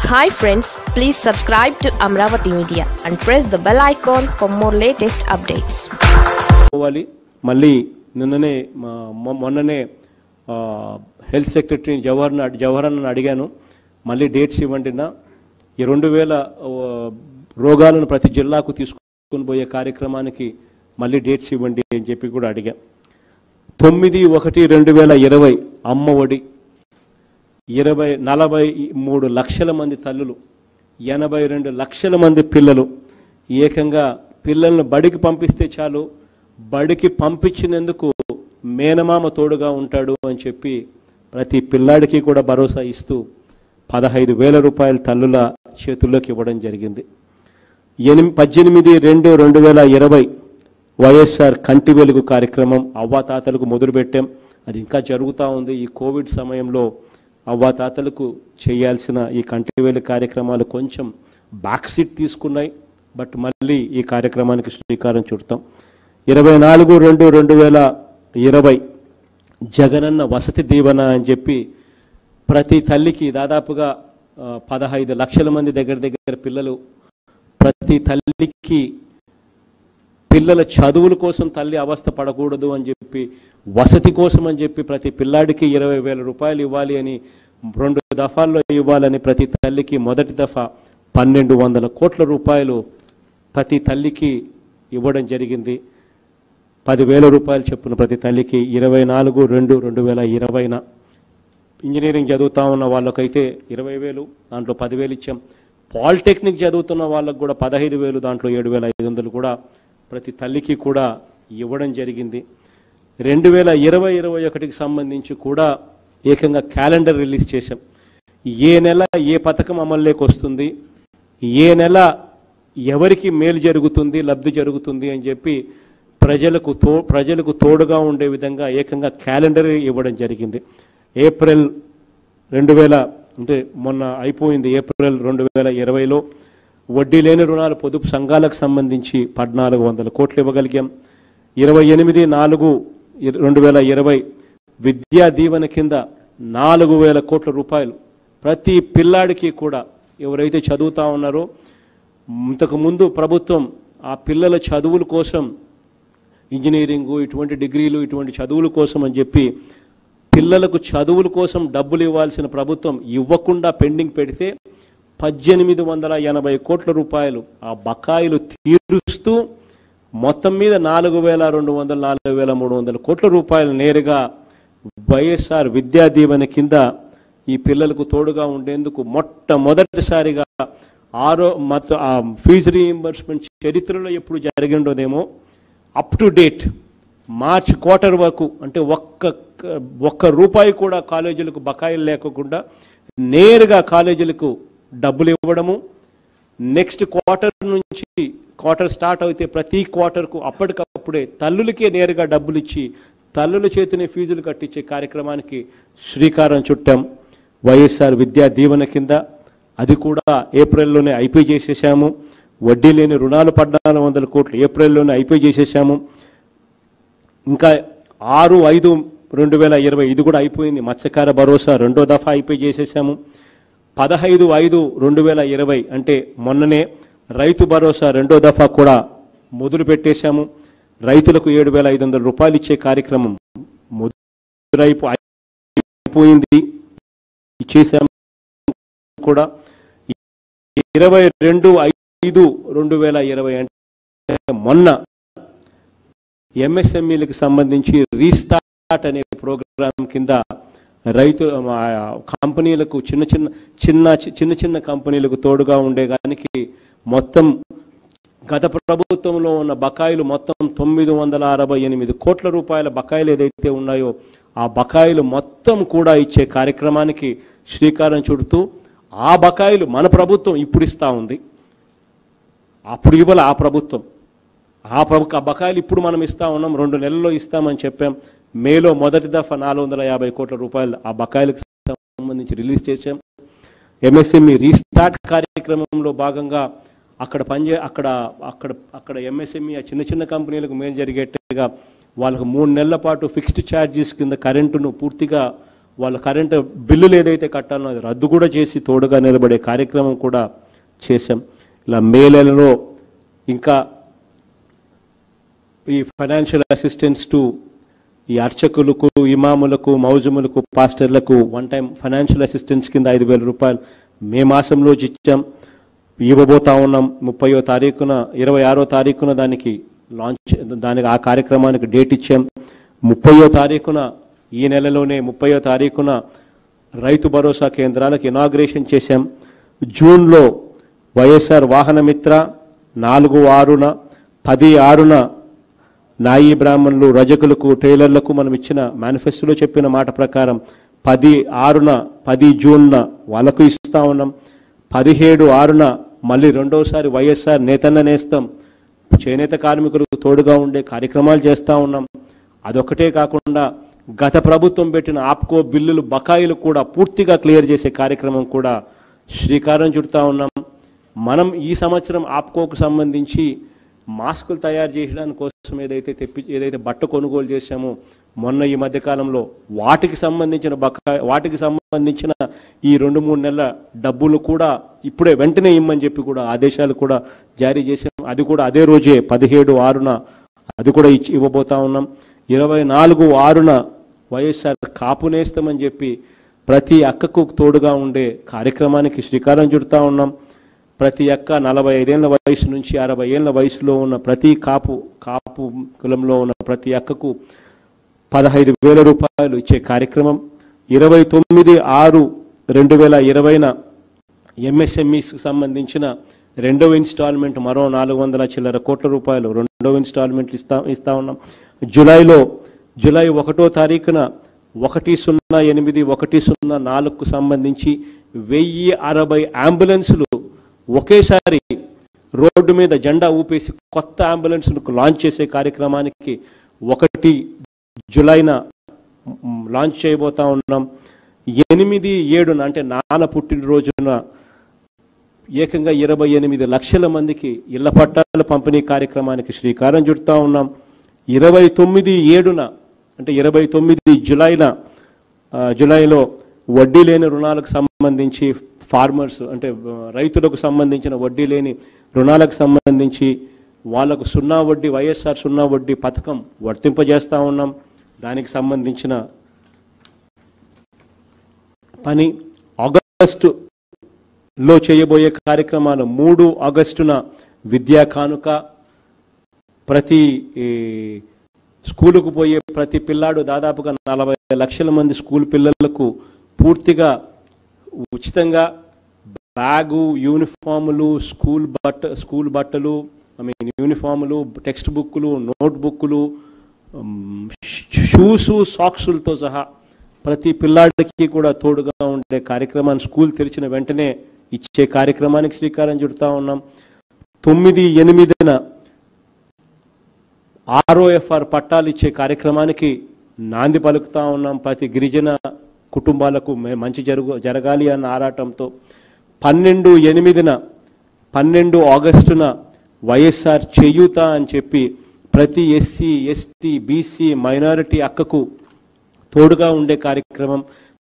hi friends please subscribe to Amaravati media and press the bell icon for more latest updates పోవాలి మళ్ళీ నిన్ననే మా- మొ- మొన్ననే ఆ, హెల్త్ సెక్రటరీ జవహర్ని అడి- జవహర్ అన్నని అడిగాను మళ్ళీ డేట్స్ ఇవ్వండి నా ఈ రెండు వేల ఆ, రోగాలను ప్రతి జిల్లాకు తీసుకొని పోయే కార్యక్రమానికి మళ్ళీ డేట్స్ ఇవ్వండి అని చెప్పి కూడా అడిగా తొమ్మిది ఒకటి రెండు వేల ఇరవై అమ్మ ఒడి ఇరవై నలభై మూడు లక్షల మంది తల్లులు ఎనభై రెండు లక్షల మంది పిల్లలు ఏకంగా పిల్లలను బడికి పంపిస్తే చాలు బడికి పంపించినందుకు మేనమామ తోడుగా ఉంటాడు అని చెప్పి ప్రతి పిల్లాడికి కూడా భరోసా ఇస్తూ పదహైదు వేల రూపాయల తల్లుల చేతుల్లోకి ఇవ్వడం జరిగింది ఎనిమి పద్దెనిమిది రెండు రెండు వేల ఇరవై వైఎస్ఆర్ కంటి వెలుగు కార్యక్రమం అవ్వాతాతలకు మొదలుపెట్టాం అది ఇంకా జరుగుతూ ఉంది ఈ కోవిడ్ సమయంలో అవ్వాతాతలకు చేయాల్సిన ఈ కంటి వెలుగు కార్యక్రమాలు కొంచెం బ్యాక్ సీట్ తీసుకున్నాయి బట్ మళ్ళీ ఈ కార్యక్రమానికి శ్రీకారం చుడతాం ఇరవై నాలుగు రెండు రెండు వేల ఇరవై జగనన్న వసతి దీవెన అని చెప్పి ప్రతి తల్లికి దాదాపుగా ఆ, పదహైదు లక్షల మంది దగ్గర దగ్గర పిల్లలు ప్రతి తల్లికి పిల్లల చదువుల కోసం తల్లి అవస్థ పడకూడదు అని చెప్పి వసతి కోసం అని చెప్పి ప్రతి పిల్లాడికి ఇరవై వేల రూపాయలు ఇవ్వాలి అని రెండు దఫాల్లో ఇవ్వాలని ప్రతి తల్లికి మొదటి దఫా పన్నెండు వందల కోట్ల రూపాయలు ప్రతి తల్లికి ఇవ్వడం జరిగింది పదివేల రూపాయలు చెప్పున ప్రతి తల్లికి ఇరవై నాలుగు రెండు రెండు వేల ఇరవైన ఇంజనీరింగ్ చదువుతా ఉన్న వాళ్ళకైతే ఇరవై వేలు దాంట్లో పదివేలు ఇచ్చాం పాలిటెక్నిక్ చదువుతున్న వాళ్ళకు కూడా పదహైదు వేలు దాంట్లో ఏడు వేల ఐదు వందలు కూడా ప్రతి తల్లికి కూడా ఇవ్వడం జరిగింది రెండు వేల ఇరవై ఇరవై ఒకటికి సంబంధించి కూడా ఏకంగా క్యాలెండర్ రిలీజ్ చేశాం ఏ నెల ఏ పథకం అమల్లోకి వస్తుంది ఏ నెల ఎవరికి మేలు జరుగుతుంది లబ్ధి జరుగుతుంది అని చెప్పి ప్రజలకు తో ప్రజలకు తోడుగా ఉండే విధంగా ఏకంగా క్యాలెండర్ ఇవ్వడం జరిగింది ఏప్రిల్ రెండు వేల అంటే మొన్న అయిపోయింది ఏప్రిల్ రెండు వేల ఇరవైలో వడ్డీ లేని రుణాలు పొదుపు సంఘాలకు సంబంధించి పద్నాలుగు వందల కోట్లు ఇవ్వగలిగాం ఇరవై ఎనిమిది నాలుగు ఇర- రెండు వేల ఇరవై విద్యా దీవెన కింద నాలుగు వేల కోట్ల రూపాయలు ప్రతి పిల్లాడికి కూడా ఎవరైతే చదువుతా ఉన్నారో ఇంతకు ముందు ప్రభుత్వం ఆ పిల్లల చదువుల కోసం ఇంజనీరింగు ఇటువంటి డిగ్రీలు ఇటువంటి చదువుల కోసం అని చెప్పి పిల్లలకు చదువుల కోసం డబ్బులు ఇవ్వాల్సిన ప్రభుత్వం ఇవ్వకుండా పెండింగ్ పెడితే పద్దెనిమిది వందల ఎనభై కోట్ల రూపాయలు ఆ బకాయిలు తీరుస్తూ మొత్తం మీద నాలుగు వేల రెండు వందల నాలుగు వేల మూడు వందల కోట్ల రూపాయలు నేరుగా వైఎస్ఆర్ విద్యా దీవెన కింద ఈ పిల్లలకు తోడుగా ఉండేందుకు మొట్టమొదటిసారిగా ఆరో మత ఆ ఫీజు రీయింబర్స్మెంట్ చరిత్రలో ఎప్పుడు జరిగి ఉండదేమో up to date March quarter వరకు అంటే ఒక్క ఒక్క రూపాయి కూడా కాలేజీలకు బకాయిలు లేకుండా నేరుగా కాలేజీలకు డబ్బులు ఇవ్వడము నెక్స్ట్ క్వార్టర్ నుంచి క్వార్టర్ స్టార్ట్ అయితే ప్రతి క్వార్టర్కు అప్పటికప్పుడే తల్లులకే నేరుగా డబ్బులు ఇచ్చి తల్లుల చేతిని ఫీజులు కట్టించే కార్యక్రమానికి శ్రీకారం చుట్టాం వైఎస్ఆర్ విద్యా దీవెన కింద అది కూడా ఏప్రిల్లోనే అయిపోయి చేసేసాము వడ్డీ లేని రుణాలు పద్నాలుగు వందల కోట్లు ఏప్రిల్లోనే అయిపోయి చేసేసాము ఇంకా ఆరు ఐదు రెండు వేల ఇరవై ఇది కూడా అయిపోయింది మత్స్యకార భరోసా రెండో దఫా అయిపోయి చేసేసాము పదహైదు ఐదు రెండు వేల ఇరవై అంటే మొన్ననే రైతు భరోసా రెండో దఫా కూడా మొదలు పెట్టేశాము రైతులకు ఏడు వేల ఐదు వందల రూపాయలు ఇచ్చే కార్యక్రమం మొదలైపో అయిపోయింది ఇచ్చేసాము కూడా ఇరవై రెండు ఐదు రెండు వేల ఇరవై అంటే మొన్న ఎంఎస్ఎంఈలకు సంబంధించి రీస్టార్ట్ అనే ప్రోగ్రాం కింద రైతు ఆ, కంపెనీలకు చిన్న చిన్న చిన్న చిన్న చిన్న కంపెనీలకు తోడుగా ఉండేదానికి మొత్తం గత ప్రభుత్వంలో ఉన్న బకాయిలు మొత్తం తొమ్మిది వందల అరవై ఎనిమిది కోట్ల రూపాయల బకాయిలు ఏదైతే ఉన్నాయో ఆ బకాయిలు మొత్తం కూడా ఇచ్చే కార్యక్రమానికి శ్రీకారం చుడుతూ ఆ బకాయిలు మన ప్రభుత్వం ఇప్పుడు ఇస్తా ఉంది అప్పుడు ఇవ్వాలి ఆ ప్రభుత్వం ఆ ప్రభు ఆ బకాయిలు ఇప్పుడు మనం ఇస్తా ఉన్నాం రెండు నెలల్లో ఇస్తామని చెప్పాం మేలో మొదటి దఫా నాలుగు వందల యాభై కోట్ల రూపాయలు ఆ బకాయిలకు సంబంధించి రిలీజ్ చేశాం ఎంఎస్ఎంఈ రీస్టార్ట్ కార్యక్రమంలో భాగంగా అక్కడ పనిచే అక్కడ అక్కడ అక్కడ ఎంఎస్ఎంఈ ఆ చిన్న చిన్న కంపెనీలకు మేలు జరిగేట్టుగా వాళ్ళకు మూడు నెలల పాటు ఫిక్స్డ్ ఛార్జెస్ కింద కరెంటును పూర్తిగా వాళ్ళ కరెంటు బిల్లులు ఏదైతే కట్టాలో అది రద్దు కూడా చేసి తోడుగా నిలబడే కార్యక్రమం కూడా చేశాం ఇలా మే నెలలో ఇంకా ఈ ఫైనాన్షియల్ అసిస్టెన్స్ టు ఈ అర్చకులకు ఇమాములకు మౌజములకు పాస్టర్లకు వన్ టైం ఫైనాన్షియల్ అసిస్టెన్స్ కింద ఐదు వేల రూపాయలు మే మాసంలో ఇచ్చాం ఇవ్వబోతా ఉన్నాం ముప్పయో తారీఖున ఇరవై ఆరో తారీఖున దానికి లాంచ్ దానికి ఆ కార్యక్రమానికి డేట్ ఇచ్చాం ముప్పయో తారీఖున ఈ నెలలోనే ముప్పయో తారీఖున రైతు భరోసా కేంద్రాలకు ఇనాగ్రేషన్ చేశాం జూన్లో వైఎస్ఆర్ వాహన మిత్ర నాలుగు ఆరున పది ఆరున నాయి బ్రాహ్మణులు రజకులకు టైలర్లకు మనం ఇచ్చిన మేనిఫెస్టోలో చెప్పిన మాట ప్రకారం పది ఆరున పది జూన్న వాళ్ళకు ఇస్తా ఉన్నాం పదిహేడు ఆరున మళ్ళీ రెండోసారి వైఎస్ఆర్ నేతన్న నేస్తం చేనేత కార్మికులకు తోడుగా ఉండే కార్యక్రమాలు చేస్తూ ఉన్నాం అదొకటే కాకుండా గత ప్రభుత్వం పెట్టిన ఆప్కో బిల్లులు బకాయిలు కూడా పూర్తిగా క్లియర్ చేసే కార్యక్రమం కూడా శ్రీకారం చుడతా ఉన్నాం మనం ఈ సంవత్సరం ఆప్కోకు సంబంధించి మాస్కులు తయారు చేయడానికి కోసం ఏదైతే తెప్పి ఏదైతే బట్ట కొనుగోలు చేశామో మొన్న ఈ మధ్య కాలంలో వాటికి సంబంధించిన బకా వాటికి సంబంధించిన ఈ రెండు మూడు నెలల డబ్బులు కూడా ఇప్పుడే వెంటనే ఇమ్మని చెప్పి కూడా ఆదేశాలు కూడా జారీ చేశాం అది కూడా అదే రోజే పదిహేడు ఆరున అది కూడా ఇచ్చి ఇవ్వబోతా ఉన్నాం ఇరవై నాలుగు ఆరున వైఎస్ఆర్ కాపు నేస్తామని చెప్పి ప్రతి అక్కకు తోడుగా ఉండే కార్యక్రమానికి శ్రీకారం చుడతా ఉన్నాం ప్రతి అక్క నలభై ఐదేళ్ల వయసు నుంచి అరవై ఏళ్ల వయసులో ఉన్న ప్రతి కాపు కాపు కులంలో ఉన్న ప్రతి అక్కకు పదహైదు వేల రూపాయలు ఇచ్చే కార్యక్రమం ఇరవై తొమ్మిది ఆరు రెండు వేల ఇరవైన ఎంఎస్ఎంఈస్కి సంబంధించిన రెండవ ఇన్స్టాల్మెంట్ మరో నాలుగు వందల చిల్లర కోట్ల రూపాయలు రెండవ ఇన్స్టాల్మెంట్ ఇస్తా ఇస్తా ఉన్నాం జూలైలో జూలై ఒకటో తారీఖున ఒకటి సున్నా ఎనిమిది ఒకటి సున్నా నాలుగుకు సంబంధించి వెయ్యి అరవై అంబులెన్సులు ఒకేసారి రోడ్డు మీద జెండా ఊపేసి కొత్త అంబులెన్స్ను లాంచ్ చేసే కార్యక్రమానికి ఒకటి జులైన మ్, లాంచ్ చేయబోతా ఉన్నాం ఎనిమిది ఏడున అంటే నాన్న పుట్టినరోజున ఏకంగా ఇరవై ఎనిమిది లక్షల మందికి ఇళ్ల పట్టాల పంపిణీ కార్యక్రమానికి శ్రీకారం చుడతా ఉన్నాం ఇరవై తొమ్మిది ఏడున అంటే ఇరవై తొమ్మిది జులైన ఆ, జులైలో వడ్డీ లేని రుణాలకు సంబంధించి ఫార్మర్స్ అంటే ఆ, రైతులకు సంబంధించిన వడ్డీ లేని రుణాలకు సంబంధించి వాళ్లకు సున్నా వడ్డీ వైఎస్ఆర్ సున్నా వడ్డీ పథకం వర్తింపజేస్తా ఉన్నాం దానికి సంబంధించిన పని ఆగస్టు లో చేయబోయే కార్యక్రమాలు మూడు ఆగస్టున విద్యా కానుక ప్రతి ఈ, స్కూలుకు పోయే ప్రతి పిల్లాడు దాదాపుగా నలభై లక్షల మంది స్కూల్ పిల్లలకు పూర్తిగా ఉచితంగా బ్యాగు యూనిఫాములు స్కూల్ బట్ట స్కూల్ బట్టలు ఐ మీన్ యూనిఫాములు టెక్స్ట్ బుక్కులు నోట్ బుక్కులు షూసు సాక్సులతో సహా ప్రతి పిల్లాడికి కూడా తోడుగా ఉండే కార్యక్రమాన్ని స్కూల్ తెరిచిన వెంటనే ఇచ్చే కార్యక్రమానికి శ్రీకారం చుడతా ఉన్నాం తొమ్మిది ఎనిమిదిన ఆర్ఓఎఫ్ఆర్ పట్టాలు ఇచ్చే కార్యక్రమానికి నాంది పలుకుతా ఉన్నాం ప్రతి గిరిజన కుటుంబాలకు మే- మంచి జరుగు జరగాలి అన్న ఆరాటంతో పన్నెండు ఎనిమిదిన పన్నెండు ఆగస్టున వైఎస్ఆర్ చేయూత అని చెప్పి ప్రతి ఎస్సీ ఎస్టీ బీసీ మైనారిటీ అక్కకు తోడుగా ఉండే కార్యక్రమం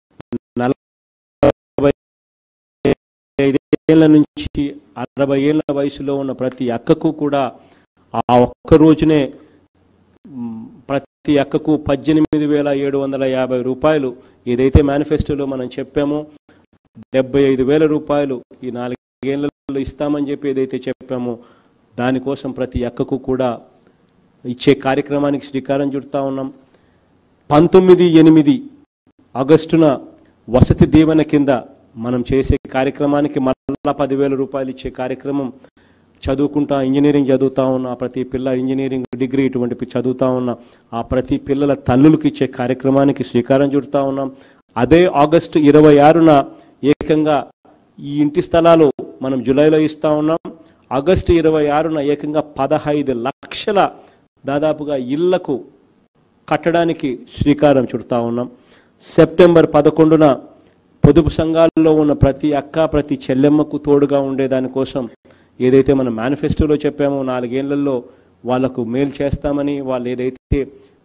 నలభై ఐదేళ్ల నుంచి అరవై ఏళ్ల వయసులో ఉన్న ప్రతి అక్కకు కూడా ఆ ఒక్క రోజునే మ్, ప్రతి అక్కకు పద్దెనిమిది వేల ఏడు వందల యాభై రూపాయలు ఏదైతే మేనిఫెస్టోలో మనం చెప్పామో డెబ్బై ఐదు వేల రూపాయలు ఈ నాలుగేళ్లలో ఇస్తామని చెప్పి ఏదైతే చెప్పామో దానికోసం ప్రతి అక్కకు కూడా ఇచ్చే కార్యక్రమానికి శ్రీకారం చుడతా ఉన్నాం పంతొమ్మిది ఎనిమిది ఆగస్టున వసతి దీవెన కింద మనం చేసే కార్యక్రమానికి మళ్ళా పదివేల రూపాయలు ఇచ్చే కార్యక్రమం చదువుకుంటా ఇంజనీరింగ్ చదువుతా ఉన్న ఆ ప్రతి పిల్ల ఇంజనీరింగ్ డిగ్రీ ఇటువంటి పి- చదువుతా ఉన్న ఆ ప్రతి పిల్లల తల్లులకు ఇచ్చే కార్యక్రమానికి శ్రీకారం చుడతా ఉన్నాం అదే ఆగస్టు ఇరవై ఆరున ఏకంగా ఈ ఇంటి స్థలాలు మనం జూలైలో ఇస్తా ఉన్నాం ఆగస్టు ఇరవై ఆరున ఏకంగా పదహైదు లక్షల దాదాపుగా ఇళ్లకు కట్టడానికి శ్రీకారం చుడతా ఉన్నాం సెప్టెంబర్ పదకొండున పొదుపు సంఘాల్లో ఉన్న ప్రతి అక్క ప్రతి చెల్లెమ్మకు తోడుగా ఉండేదానికోసం ఏదైతే మనం మేనిఫెస్టోలో చెప్పామో నాలుగేళ్లలో వాళ్లకు మేలు చేస్తామని వాళ్ళు ఏదైతే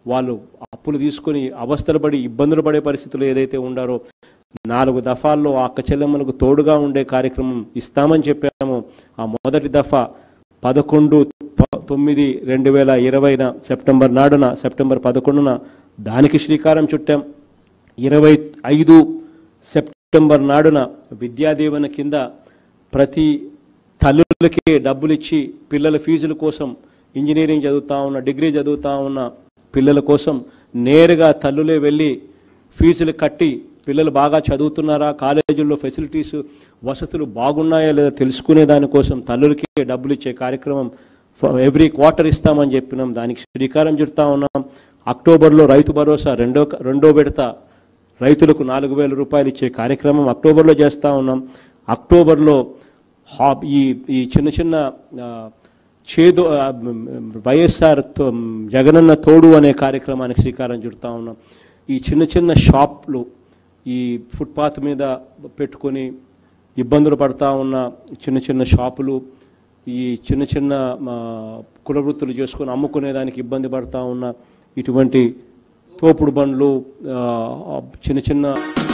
వాళ్ళు అప్పులు తీసుకొని అవస్థలు పడి ఇబ్బందులు పడే పరిస్థితులు ఏదైతే ఉండారో నాలుగు దఫాల్లో ఆ అక్క చెల్లెమ్మలకు తోడుగా ఉండే కార్యక్రమం ఇస్తామని చెప్పాము ఆ మొదటి దఫా పదకొండు ప- తొమ్మిది రెండు వేల ఇరవైన సెప్టెంబర్ నాడున సెప్టెంబర్ పదకొండున దానికి శ్రీకారం చుట్టాం ఇరవై ఐదు సెప్టెంబర్ నాడున విద్యాదీవెన కింద ప్రతి తల్లులకి డబ్బులు ఇచ్చి పిల్లల ఫీజుల కోసం ఇంజనీరింగ్ చదువుతా ఉన్న డిగ్రీ చదువుతా ఉన్న పిల్లల కోసం నేరుగా తల్లులే వెళ్ళి ఫీజులు కట్టి పిల్లలు బాగా చదువుతున్నారా కాలేజీల్లో ఫెసిలిటీస్ వసతులు బాగున్నాయా లేదా తెలుసుకునే దానికోసం తల్లులకి డబ్బులు ఇచ్చే కార్యక్రమం ఎవ్రీ క్వార్టర్ ఇస్తామని చెప్పినాం దానికి శ్రీకారం చుడతా ఉన్నాం అక్టోబర్లో రైతు భరోసా రెండో రెండో విడత రైతులకు నాలుగు వేల రూపాయలు ఇచ్చే కార్యక్రమం అక్టోబర్లో చేస్తూ ఉన్నాం అక్టోబర్లో హా ఈ ఈ చిన్న చిన్న ఆ, చేదు ఆ, మ్, మ్, వైఎస్ఆర్ తో- మ్, జగనన్న తోడు అనే కార్యక్రమానికి శ్రీకారం చుడతా ఉన్నాం ఈ చిన్న చిన్న షాప్లు ఈ ఫుట్పాత్ మీద పెట్టుకొని ఇబ్బందులు పడతా ఉన్న చిన్న చిన్న షాపులు ఈ చిన్న చిన్న ఆ, కుల వృత్తులు చేసుకొని అమ్ముకునేదానికి ఇబ్బంది పడతా ఉన్న ఇటువంటి తోపుడు బండ్లు ఆ, చిన్న చిన్న